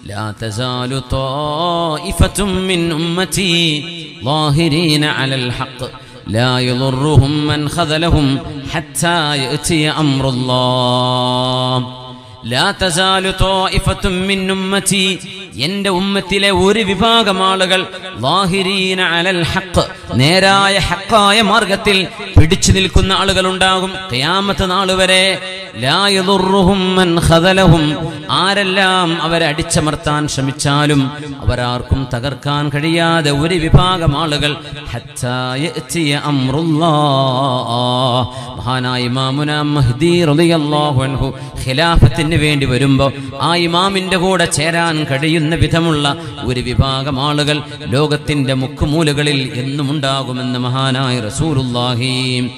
لا تزال طائفة من أمتي ظاهرين على الحق لا يضرهم من خذلهم حتى يأتي أمر الله لا تزال طائفة من أمتي എന്റെ ഉമ്മത്തിലെ ഒരു വിഭാഗം ആളുകൾ ലാഹിരീന അലൽ ഹക്ക് നേരായ ഹക്കായ മാർഗത്തിൽ പിടിച്ചു നിൽക്കുന്ന ആളുകൾ ഉണ്ടാകും ഖിയാമത്ത് നാൾ വരെ ലാ യദുർറുഹും മൻ ഖദലഹും ആരെല്ലാം അവരെ അടിച്ചമർത്താൻ ശ്രമിച്ചാലും അവരാർക്കും തകർക്കാൻ കഴിയാതെ ഒരു വിഭാഗം ആളുകൾ ഹത്താ യഅ്തിയ അംറുല്ലാഹ് മഹാനായ ഇമാമുന മഹ്ദി റളിയല്ലാഹു അൻഹു ഖിലാഫത്തിന് വേണ്ടി വരുമ്പോൾ ആ ഇമാമിന്റെ കൂടെ ചേരാൻ കഴിയുന്ന വിധമുള്ള ഒരു വിഭാഗം ആളുകൾ ലോകത്തിന്റെ മുക്കുമൂലകളിൽ എന്നും ഉണ്ടാകുമെന്ന് മഹാനായ റസൂലുള്ളാഹി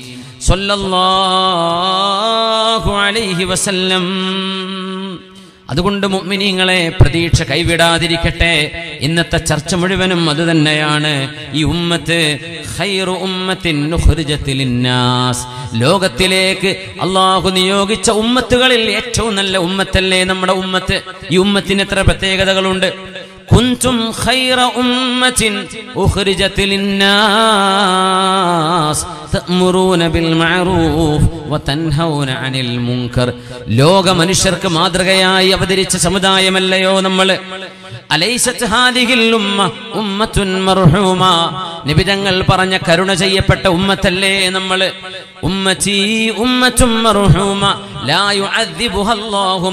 സ്വല്ലല്ലാഹു അലൈഹി വസല്ലം അതുകൊണ്ട് മുഅ്മിനീങ്ങളെ പ്രതീക്ഷ കൈവിടാതിരിക്കട്ടെ ഇന്നത്തെ ചർച്ച മുഴുവനും അത് തന്നെയാണ് ഈ ഉമ്മത്ത് ഖൈറു ഉമ്മത്തിൻ ഉഖ്രിജത്ത് ലിന്നാസ് ലോകത്തിലേക്ക് അള്ളാഹു നിയോഗിച്ച ഉമ്മത്തുകളിൽ ഏറ്റവും നല്ല ഉമ്മത്തല്ലേ നമ്മുടെ ഉമ്മത്ത് ഈ ഉമ്മത്തിന് എത്ര പ്രത്യേകതകളുണ്ട് كنتم خير أمة أخرجت للناس تأمرون بالمعروف وتنهون عن المنكر ലോക മനുഷ്യർക്ക് മാതൃകയായി അവതരിച്ച സമുദായമല്ലയോ നമ്മൾ അലൈസത്ത് ഹാദിഹിൽ ഉമ്മ ഉമ്മത്തുൻ മർഹൂമ നിബിതങ്ങൾ പറഞ്ഞ കരുണ ചെയ്യപ്പെട്ട ഉമ്മത്തല്ലേ നമ്മൾ ഉമ്മച്ചി ഉമ്മത്തും മർഹൂമ ലാ യുഅദ്ദിബുഹ അല്ലാഹു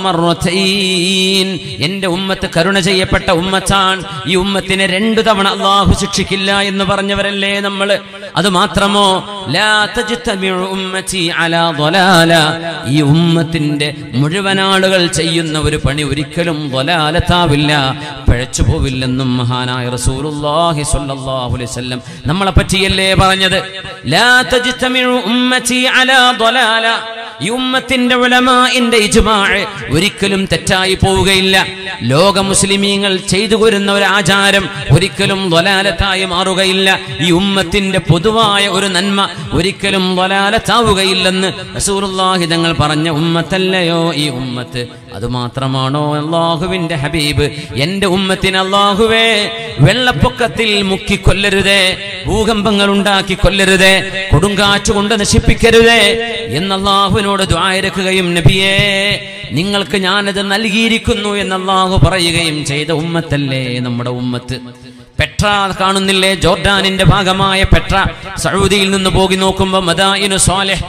മർറതൈൻ എൻ്റെ ഉമ്മത്ത് കരുണ ചെയ്യപ്പെട്ട ഉമ്മത്താണ് ഈ ഉമ്മത്തിനെ രണ്ടു തവണ അള്ളാഹു ശിക്ഷിക്കില്ല എന്ന് പറഞ്ഞവരല്ലേ നമ്മൾ അത് മാത്രമോ ലാ തജ്തമിഉ ഉമ്മത്തി അലാ ضലാല ഈ ഉമ്മത്തിന്റെ മുഴുവൻ ആളുകൾ ചെയ്യുന്ന ഒരു പണി ഒരിക്കലും ضലാലത്താവില്ല പിഴച്ചു പോവില്ലെന്നും മഹാനായ റസൂലുള്ളാഹി സ്വല്ലല്ലാഹു അലൈഹി വസല്ലം നമ്മളെ പറ്റിയല്ലേ പറഞ്ഞത് ലാ തജ്തമിഉ ഉമ്മത്തി അലാ ضലാല ഈ ഉമ്മത്തിന്റെ ഉലമാഇന്റെ ഇജ്മാഅ് ഒരിക്കലും തെറ്റായി പോവുകയില്ല ലോക മുസ്ലിമീങ്ങൾ ചെയ്തു വരുന്ന ഒരു ആചാരം ഒരിക്കലും ضലാലത്തായി മാറുകയില്ല ഈ ഉമ്മത്തിന്റെ പൊതുവായ ഒരു നന്മ ഒരിക്കലും ضലാലത്താവുകയില്ലെന്ന് റസൂലുള്ളാഹി തങ്ങൾ പറഞ്ഞ ഉമ്മത്തല്ലയോ ഈ ഉമ്മത്ത് അതുമാത്രമാണോ അള്ളാഹുവിന്റെ ഹബീബ് എന്റെ ഉമ്മത്തിന് അള്ളാഹുവേ വെള്ളപ്പൊക്കത്തിൽ മുക്കി കൊല്ലരുതേ ഭൂകമ്പങ്ങൾ ഉണ്ടാക്കി കൊല്ലരുതേ കൊടുങ്കാറ്റ് കൊണ്ട് നശിപ്പിക്കരുതേ എന്ന് അള്ളാഹുവിനോട് ദ്വാരക്കുകയും നബിയേ നിങ്ങൾക്ക് ഞാനത് നൽകിയിരിക്കുന്നു എന്ന് അള്ളാഹു പറയുകയും ചെയ്ത ഉമ്മത്തല്ലേ നമ്മുടെ ഉമ്മത്ത് പെട്ര കാണുന്നില്ലേ ജോർഡാനിന്റെ ഭാഗമായ പെട്ര സൗദിയിൽ നിന്ന് പോയി നോക്കുമ്പോൾ മദായിനു സ്വാലെഹ്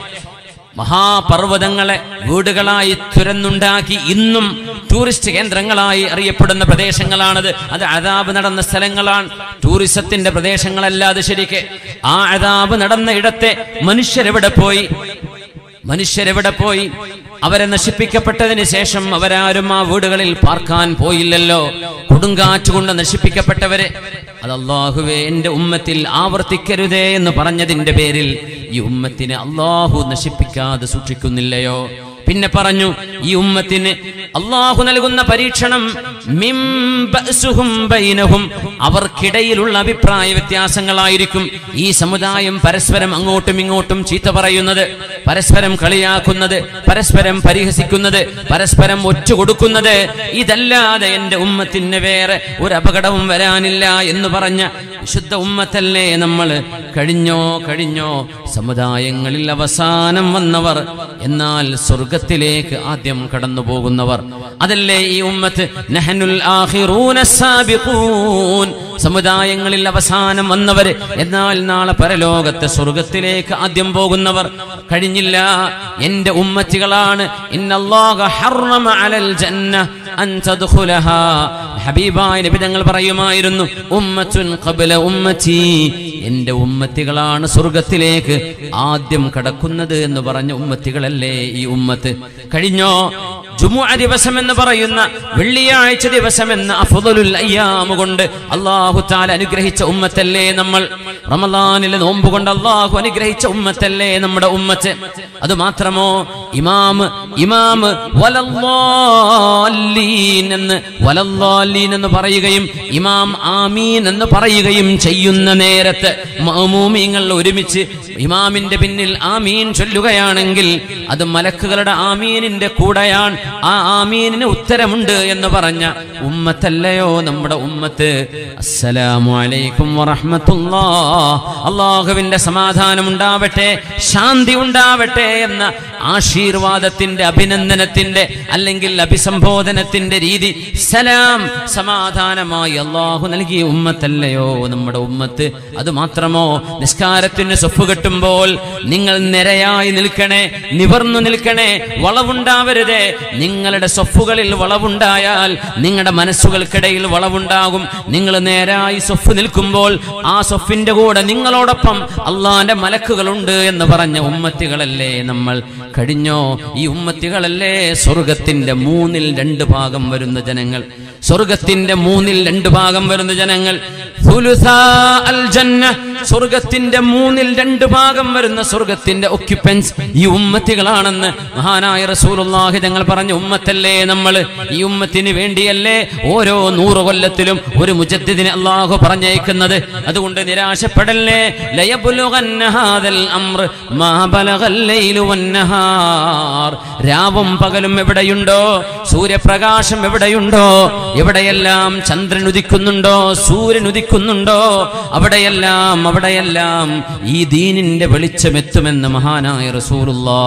മഹാപർവ്വതങ്ങളെ വീടുകളായി തുരന്നുണ്ടാക്കി ഇന്നും ടൂറിസ്റ്റ് കേന്ദ്രങ്ങളായി അറിയപ്പെടുന്ന പ്രദേശങ്ങളാണത് അത് അതാബ് നടന്ന സ്ഥലങ്ങളാണ് ടൂറിസത്തിന്റെ പ്രദേശങ്ങളല്ല അത് ശരിക്ക് ആ അതാബ് നടന്ന ഇടത്തെ മനുഷ്യരെവിടെ പോയി മനുഷ്യരെവിടെ പോയി അവരെ നശിപ്പിക്കപ്പെട്ടതിന് ശേഷം അവരാരും ആ വീടുകളിൽ പാർക്കാൻ പോയില്ലല്ലോ കൊടുങ്കാറ്റ് കൊണ്ട് നശിപ്പിക്കപ്പെട്ടവരെ അത് അള്ളാഹുവേ എന്റെ ഉമ്മത്തിൽ ആവർത്തിക്കരുതേ എന്ന് പറഞ്ഞതിന്റെ പേരിൽ ഈ ഉമ്മത്തിനെ അള്ളാഹു നശിപ്പിക്കാതെ സൂക്ഷിക്കുന്നില്ലയോ പിന്നെ പറഞ്ഞു ഈ ഉമ്മത്തിന് അള്ളാഹു നൽകുന്ന പരീക്ഷണം മിം ബഅ്സുഹും ബൈനഹും അവർക്കിടയിലുള്ള അഭിപ്രായ വ്യത്യാസങ്ങളായിരിക്കും ഈ സമുദായം പരസ്പരം അങ്ങോട്ടും ഇങ്ങോട്ടും ചീത്ത പറയുന്നത് പരസ്പരം കളിയാക്കുന്നത് പരസ്പരം പരിഹസിക്കുന്നത് പരസ്പരം ഒറ്റ കൊടുക്കുന്നത് ഇതല്ലാതെ എന്റെ ഉമ്മത്തിന് വേറെ ഒരു അപകടവും വരാനില്ല എന്ന് പറഞ്ഞ വിശുദ്ധ ഉമ്മത്തല്ലേ നമ്മൾ കഴിഞ്ഞോ കഴിഞ്ഞോ സമുദായങ്ങളിൽ അവസാനം വന്നവർ എന്നാൽ സ്വർഗത്തിലേക്ക് ആദ്യം കടന്നു പോകുന്നവർ അതല്ലേ ഈ ഉമ്മത്ത് നഹനുൽ ആഖിറൂന സാബിഖൂൻ സമുദായങ്ങളിൽ അവസാനം വന്നവർ എന്നാൽ നാളെ പരലോകത്തെ സ്വർഗത്തിലേക്ക് ആദ്യം പോകുന്നവർ കഴിഞ്ഞില്ല എന്റെ ഉമ്മത്തികളാണ് ഇന്നല്ലാഹ ഹറമ അലൽ ജന്ന അൻ തദ്ഖുലഹാ ഹബീബായ നബി തങ്ങൾ പറയുമായിരുന്നു ഉമ്മത്തുൻ ഖബല ഉമ്മത്തി എന്റെ ഉമ്മത്തികളാണ് സ്വർഗത്തിലേക്ക് ആദ്യം കടക്കുന്നത് എന്ന് പറഞ്ഞ ഉമ്മത്തികളല്ലേ ഈ ഉമ്മത്ത് കഴിഞ്ഞോ ജുമുഅ ദിവസം എന്ന് പറയുന്ന വെള്ളിയാഴ്ച ദിവസം എന്ന അഫ്ദലുൽ അയ്യാമ് കൊണ്ട് അള്ളാഹു താല അനുഗ്രഹിച്ച ഉമ്മത്തല്ലേ നമ്മൾ റമദാനിലെ നോമ്പ് കൊണ്ട് അള്ളാഹു അനുഗ്രഹിച്ച ഉമ്മത്തല്ലേ നമ്മുടെ ഉമ്മത്ത് അത് മാത്രമോ ഇമാം ഇമാം വലല്ലാലീൻ എന്ന് വലല്ലാലീൻ എന്ന് പറയുകയും ഇമാം ആമീൻ എന്ന് പറയുകയും ചെയ്യുന്ന നേരത്ത് മഅമൂമിങ്ങൾ ഒരുമിച്ച് ഇമാമിന്റെ പിന്നിൽ ആമീൻ ചൊല്ലുകയാണെങ്കിൽ അത് മലക്കുകളുടെ ആമീനിന്റെ കൂടെയാണ് ആ ആമീനിന് ഉത്തരമുണ്ട് എന്ന് പറഞ്ഞ ഉമ്മത്തല്ലയോ നമ്മുടെ ഉമ്മത്ത് അസ്സലാമു അലൈക്കും വറഹ്മത്തുള്ളാ അള്ളാഹുവിന്റെ സമാധാനം ഉണ്ടാവട്ടെ ശാന്തി ഉണ്ടാവട്ടെ എന്ന ആശീർവാദത്തിന്റെ അഭിനന്ദനത്തിന്റെ അല്ലെങ്കിൽ അഭിസംബോധനത്തിന്റെ രീതി സലാം സമാധാനമായി അള്ളാഹു നൽകിയ ഉമ്മത്തല്ലയോ നമ്മുടെ ഉമ്മത്ത് അത് മാത്രമോ നിസ്കാരത്തിന് സൊഫ് കെട്ടുമ്പോൾ നിങ്ങൾ നിരയായി നിൽക്കണേ നിവർന്നു നിൽക്കണേ വളവുണ്ടാവരുതേ നിങ്ങളുടെ സൊഫുകളിൽ വളവുണ്ടായാൽ നിങ്ങളുടെ മനസ്സുകൾക്കിടയിൽ വളവുണ്ടാകും നിങ്ങൾ നേരായി സൊഫ് നിൽക്കുമ്പോൾ ആ സൊഫിന്റെ കൂടെ നിങ്ങളോടൊപ്പം അള്ളാന്റെ മലക്കുകളുണ്ട് എന്ന് പറഞ്ഞ ഉമ്മത്തികളല്ലേ നമ്മൾ കഴിഞ്ഞോ ഈ ഉമ്മത്തികളല്ലേ സ്വർഗത്തിന്റെ മൂന്നിൽ രണ്ട് ഭാഗം വരുന്ന ജനങ്ങൾ സ്വർഗത്തിന്റെ മൂന്നിൽ രണ്ട് ഭാഗം വരുന്ന ജനങ്ങൾ ثلثا الجنة. സ്വർഗത്തിന്റെ മൂന്നിൽ രണ്ട് ഭാഗം വരുന്ന സ്വർഗത്തിന്റെ ഒക്യുപ്പൻസ് ഈ ഉമ്മത്തികളാണെന്ന് മഹാനായ റസൂലുള്ളാഹി തങ്ങൾ പറഞ്ഞ ഉമ്മത്തല്ലേ നമ്മൾ ഈ ഉമ്മത്തിന് വേണ്ടിയല്ലേ ഓരോ നൂറ് കൊല്ലത്തിലും ഒരു മുജദ്ദിദിനെ അള്ളാഹു പറഞ്ഞയക്കുന്നത് അതുകൊണ്ട് നിരാശപ്പെടല്ലേ ലയബുലുഗന്ന ഹാദൽ അംർ മാ ബലഗൽ ലൈലു വന്നഹാർ രാവും പകലും എവിടെയുണ്ടോ സൂര്യപ്രകാശം എവിടെയുണ്ടോ എവിടെയെല്ലാം ചന്ദ്രൻ ഉദിക്കുന്നുണ്ടോ സൂര്യൻ ഉദിക്കുന്നുണ്ടോ അവിടെയെല്ലാം അവിടെയെല്ലാം ഈ ദീനിന്റെ വെളിച്ചമെത്തുമെന്ന് മഹാനായ റസൂലുള്ളാ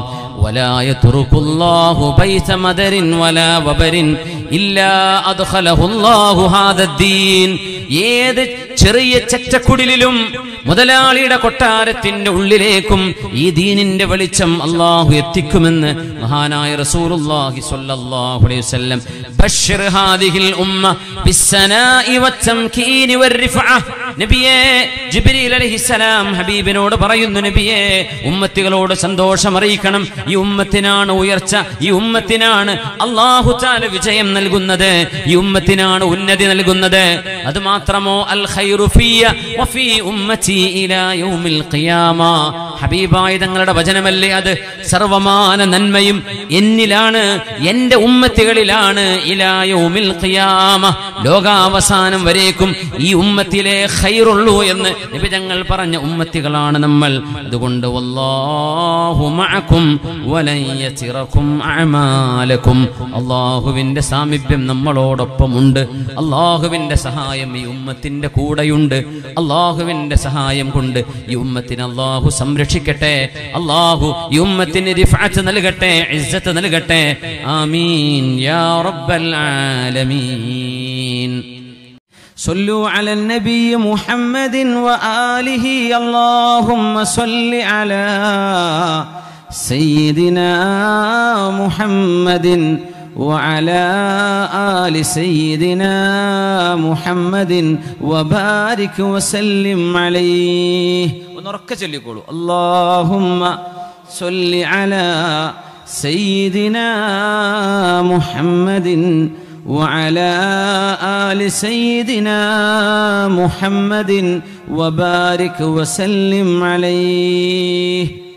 ولا يترك الله بيت مدر ولا وبر إلا أدخله الله هذا الدين ഏത് ചെറിയ ചറ്റക്കുടിലും മുതലാളിയുടെ കൊട്ടാരത്തിന്റെ ഉള്ളിലേക്കും ഈ ദീനിന്റെ വെളിച്ചം അള്ളാഹു എത്തിക്കുമെന്ന് മഹാനായ റസൂലുള്ളാഹി സ്വല്ലല്ലാഹു അലൈഹി വസല്ലം ബശ്ശിർ ഹാദിഹിൽ ഉമ്മ ബിസ്സനാഇ വത്തംകീനി വർരിഫഅ നബിയേ ജിബ്രീൽ അലൈഹിസ്സലാം ഹബീബിനോട് പറയുന്നു നബിയേ ഉമ്മത്തികളോട് സന്തോഷം അറിയിക്കണം ഈ ഉമ്മത്തിനാണ് ഉയർച്ച ഈ ഉമ്മത്തിനാണ് അള്ളാഹു താല വിജയം നൽകുന്നത് ഈ ഉമ്മത്തിനാണ് ഉന്നതി നൽകുന്നത് അത് മാത്രമോ അൽ ഖൈറു ഫിയ വഫീ ഉമ്മത്തി ഇലാ യൗമിൽ ഖിയാമ ഹബീബായ തങ്ങളുടെ വചനമല്ലേ അത് സർവമാന നന്മയും എന്നിലാണ് എന്റെ ഉമ്മത്തികളിലാണ് ഇലാ യൗമിൽ ഖിയാമ ലോകാവസാനം വരേക്കും ഈ ഉമ്മത്തിലെ ഖൈറുള്ളൂ എന്ന് നബി തങ്ങൾ പറഞ്ഞ ഉമ്മത്തികളാണ് നമ്മൾ അതുകൊണ്ട് വല്ലാഹു മഅക്കും വലൻ യതിറക്കും അഅമാലക്കും അള്ളാഹുവിന്റെ സാമീപ്യം നമ്മളോടൊപ്പമുണ്ട് അള്ളാഹുവിന്റെ സഹായം ഈ ഉമ്മത്തിന്റെ കൂടെയുണ്ട് അള്ളാഹുവിന്റെ സഹായം കൊണ്ട് ഈ ഉമ്മത്തിന് അള്ളാഹു സംരക്ഷിക്കട്ടെ അള്ളാഹു ഈ ഉമ്മത്തിന് റിഫഅത്ത് നൽകട്ടെ ഇസ്സത്ത് നൽകട്ടെ ആമീൻ യാ റബ്ബൽ ആലമീൻ صلوا على النبي محمد وآله اللهم صل على سيدنا محمد وعلى آل سيدنا محمد وبارك وسلم عليه ونركز اللي يقولوا اللهم صل على سيدنا محمد وعلى آل سيدنا محمد وبارك وسلم عليه